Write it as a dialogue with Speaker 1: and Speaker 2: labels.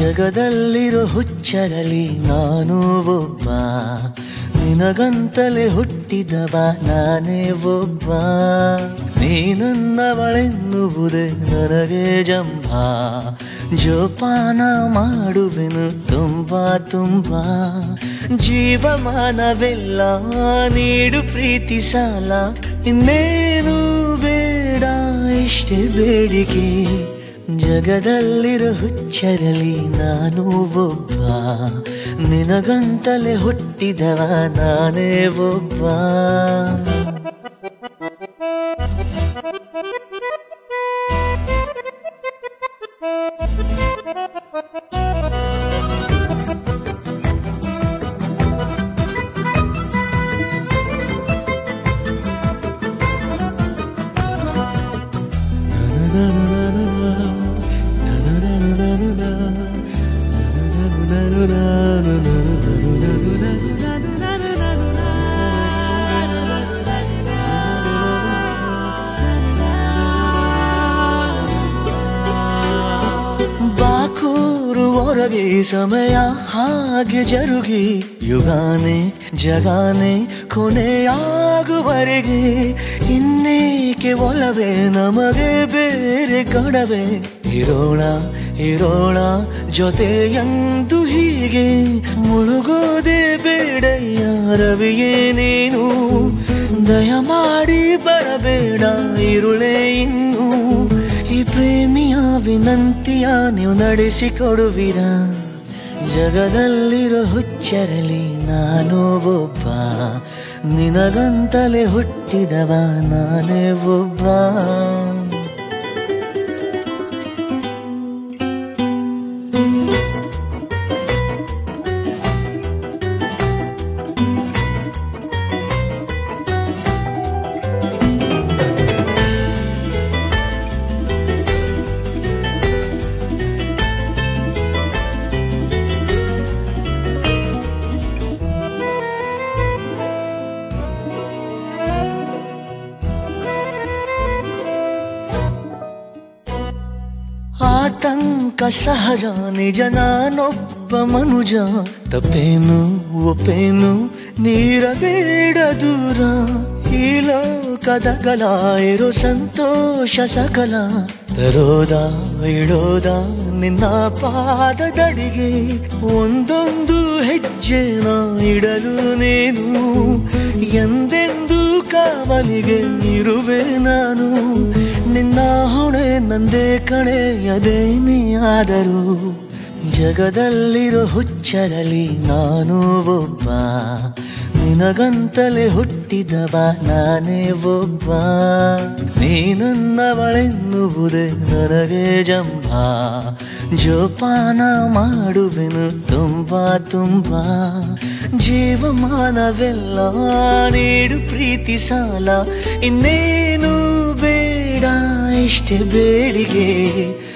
Speaker 1: ಜಗದಲ್ಲಿರೋ ಹುಚ್ಚರಲಿ ನಾನು ಒಬ್ಬ ನಿನಗಂತಲೇ ಹುಟ್ಟಿದವ ನಾನೇ ಒಬ್ಬ ನೀನನ್ನವಳೆನ್ನುವುದೇ ನನಗೆ ಜಂಭ ಜೋಪಾನ ಮಾಡುವೆನು ತುಂಬಾ ತುಂಬಾ ಜೀವಮಾನವೆಲ್ಲ ನೀಡು ಪ್ರೀತಿ ಸಾಲ ಇನ್ನೇನು ಬೇಡ ಇಷ್ಟೇ ಬೇಡಿಕೆ ಜಗದಲ್ಲಿರೋ ಹುಚ್ಚರಲಿ ನಾನು ಒಬ್ಬ ನಿನಗಂತಲೇ ಹುಟ್ಟಿದವ ನಾನೇ ಒಬ್ಬ ಬಾಕೂರು ಹೊರಗೆ ಸಮಯ ಹಾಗೆ ಜರುಗಿ ಯುಗಾನೆ ಜಗಾನೆ ಕೊನೆಯಾಗುವರೆಗೆ ಇನ್ನೇಕೆ ಒಲವೇ ನಮಗೆ ಬೇರೆ ಕಡವೆ ಇರೋಣ ಇರೋಣ ಜೊತೆಯಂದು ಹೀಗೆ ಮುಳುಗೋದೆ ಬೇಡಯ್ಯ ರವಿಯೇ ನೀನು ದಯಮಾಡಿ ಬರಬೇಡ ಇರುಳೇ ಇನ್ನು ಈ ಪ್ರೇಮಿಯ ವಿನಂತಿಯ ನೀವು ನಡೆಸಿಕೊಡುವಿರ ಜಗದಲ್ಲಿರೋ ಹುಚ್ಚರಲಿ ನಾನು ಒಬ್ಬ ನಿನಗಂತಲೇ ಹುಟ್ಟಿದವ ನಾನೇ ಒಬ್ಬ ಆತಂಕ ಸಹಜ ನಿಜ ನಾನೊಬ್ಬ ಮನುಜ ತಪ್ಪೇನು ಒಪ್ಪೇನು ನೀರಬೇಡ ದೂರ ಈ ಲೋಕದ ಕಲ ಇರೋ ಸಂತೋಷ ಸಕಲ ತರೋದ ಇಡೋದ ನಿನ್ನ ಪಾದದಡಿಗೆ ಒಂದೊಂದು ಹೆಜ್ಜೆನ ಇಡಲು ನೀನು ಎಂದೆಂದು ಕಾವಲಿಗೆ ಇರುವೆ ನಾನು ನಿನ್ನ ಹೊಣೆ ನಂದೇ ಕಣೆ ಅದೇನೇ ಆದರೂ ಜಗದಲ್ಲಿರೋ ಹುಚ್ಚರಲಿ ನಾನು ಒಬ್ಬ ನಿನಗಂತಲೇ ಹುಟ್ಟಿದವ ನಾನೇ ಒಬ್ಬ ನೀನನ್ನವಳೆನ್ನುವುದೇ ನನಗೆ ಜಂಭ ಜೋಪಾನ ಮಾಡುವೆನು ತುಂಬಾ ತುಂಬಾ ಜೀವಮಾನವೆಲ್ಲ ನೀಡು ಪ್ರೀತಿ ಸಾಲ ಇನ್ನೇನು ಬೇಡ ಇಷ್ಟೇ ಬೇಡಿಗೆ